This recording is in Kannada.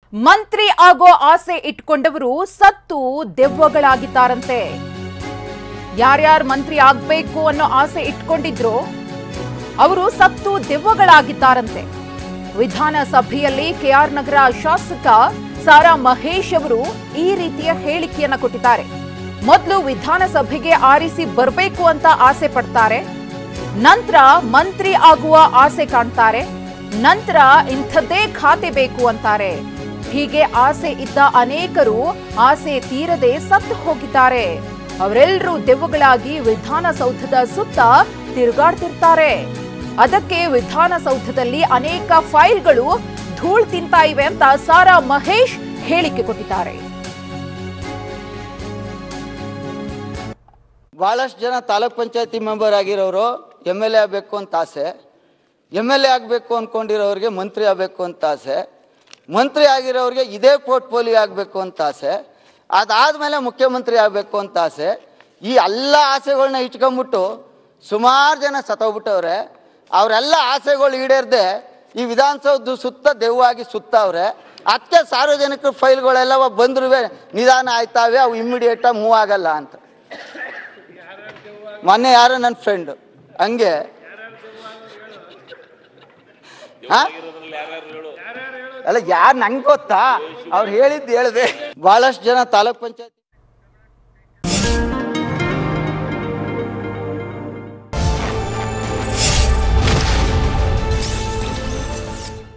ಮಂತ್ರಿ ಆಗೋ ಆಸೆ ಇಟ್ಕೊಂಡವರು ಸತ್ತು ದೆವ್ವಗಳಾಗಿದ್ದಾರಂತೆ ಯಾರ್ಯಾರು ಮಂತ್ರಿ ಆಗ್ಬೇಕು ಅನ್ನೋ ಆಸೆ ಇಟ್ಕೊಂಡಿದ್ರು ಅವರು ಸತ್ತು ದೆವ್ವಗಳಾಗಿದ್ದಾರಂತೆ ವಿಧಾನಸಭೆಯಲ್ಲಿ ಕೆಆರ್ ನಗರ ಶಾಸಕ ಸಾರಾ ಮಹೇಶ್ ಅವರು ಈ ರೀತಿಯ ಹೇಳಿಕೆಯನ್ನ ಕೊಟ್ಟಿದ್ದಾರೆ ಮೊದಲು ವಿಧಾನಸಭೆಗೆ ಆರಿಸಿ ಬರಬೇಕು ಅಂತ ಆಸೆ ಪಡ್ತಾರೆ ನಂತರ ಮಂತ್ರಿ ಆಗುವ ಆಸೆ ಕಾಣ್ತಾರೆ ನಂತರ ಇಂಥದ್ದೇ ಖಾತೆ ಬೇಕು ಅಂತಾರೆ ಹೀಗೆ ಆಸೆ ಇದ್ದ ಅನೇಕರು ಆಸೆ ತೀರದೆ ಸತ್ತು ಹೋಗಿದ್ದಾರೆ ಅವರೆಲ್ಲರೂ ದೆವ್ವಗಳಾಗಿ ವಿಧಾನಸೌಧದ ಸುತ್ತ ತಿರುಗಾಡ್ತಿರ್ತಾರೆ ಅದಕ್ಕೆ ವಿಧಾನಸೌಧದಲ್ಲಿ ಅನೇಕ ಫೈಲ್ಗಳು ಧೂಳ್ ತಿಂತಾ ಇವೆ ಅಂತ ಸಾರಾ ಮಹೇಶ್ ಹೇಳಿಕೆ ಕೊಟ್ಟಿದ್ದಾರೆ ಭಾಳಷ್ಟು ಜನ ತಾಲೂಕ್ ಪಂಚಾಯತಿ ಮೆಂಬರ್ ಆಗಿರೋರು ಎಮ್ ಎಲ್ ಎ ಆಗಬೇಕು ಅಂತ ಆಸೆ ಎಮ್ ಎಲ್ ಎ ಆಗಬೇಕು ಅಂದ್ಕೊಂಡಿರೋರಿಗೆ ಮಂತ್ರಿ ಆಗಬೇಕು ಅಂತ ಆಸೆ ಮಂತ್ರಿ ಆಗಿರೋರಿಗೆ ಇದೇ ಪೋರ್ಟ್ಫೋಲಿಯೋ ಆಗಬೇಕು ಅಂತ ಆಸೆ ಅದಾದಮೇಲೆ ಮುಖ್ಯಮಂತ್ರಿ ಆಗಬೇಕು ಅಂತ ಆಸೆ ಈ ಎಲ್ಲ ಆಸೆಗಳನ್ನ ಇಟ್ಕೊಂಬಿಟ್ಟು ಸುಮಾರು ಜನ ಸತ್ತೋಗ್ಬಿಟ್ಟವ್ರೆ ಅವರೆಲ್ಲ ಆಸೆಗಳು ಈಡೇರದೆ ಈ ವಿಧಾನಸೌಧ ಸುತ್ತ ದೆವ್ವಾಗಿ ಸುತ್ತವ್ರೆ ಅದಕ್ಕೆ ಸಾರ್ವಜನಿಕರ ಫೈಲ್ಗಳೆಲ್ಲ ಬಂದ್ರೂ ನಿಧಾನ ಆಯ್ತಾವೆ ಅವು ಇಮ್ಮಿಡಿಯೇಟಾಗಿ ಮೂವ್ ಆಗಲ್ಲ ಅಂತ ಮೊನ್ನೆ ಯಾರೋ ನನ್ನ ಫ್ರೆಂಡ್ ಹಂಗೆ ಹಾ? ಅಲ್ಲ ಯಾರು ನಂಗೆ ಗೊತ್ತಾ ಅವ್ರು ಹೇಳಿದ್ದು ಹೇಳಿದೆ ಬಹಳಷ್ಟು ಜನ ತಾಲೂಕ್ ಪಂಚಾಯತ್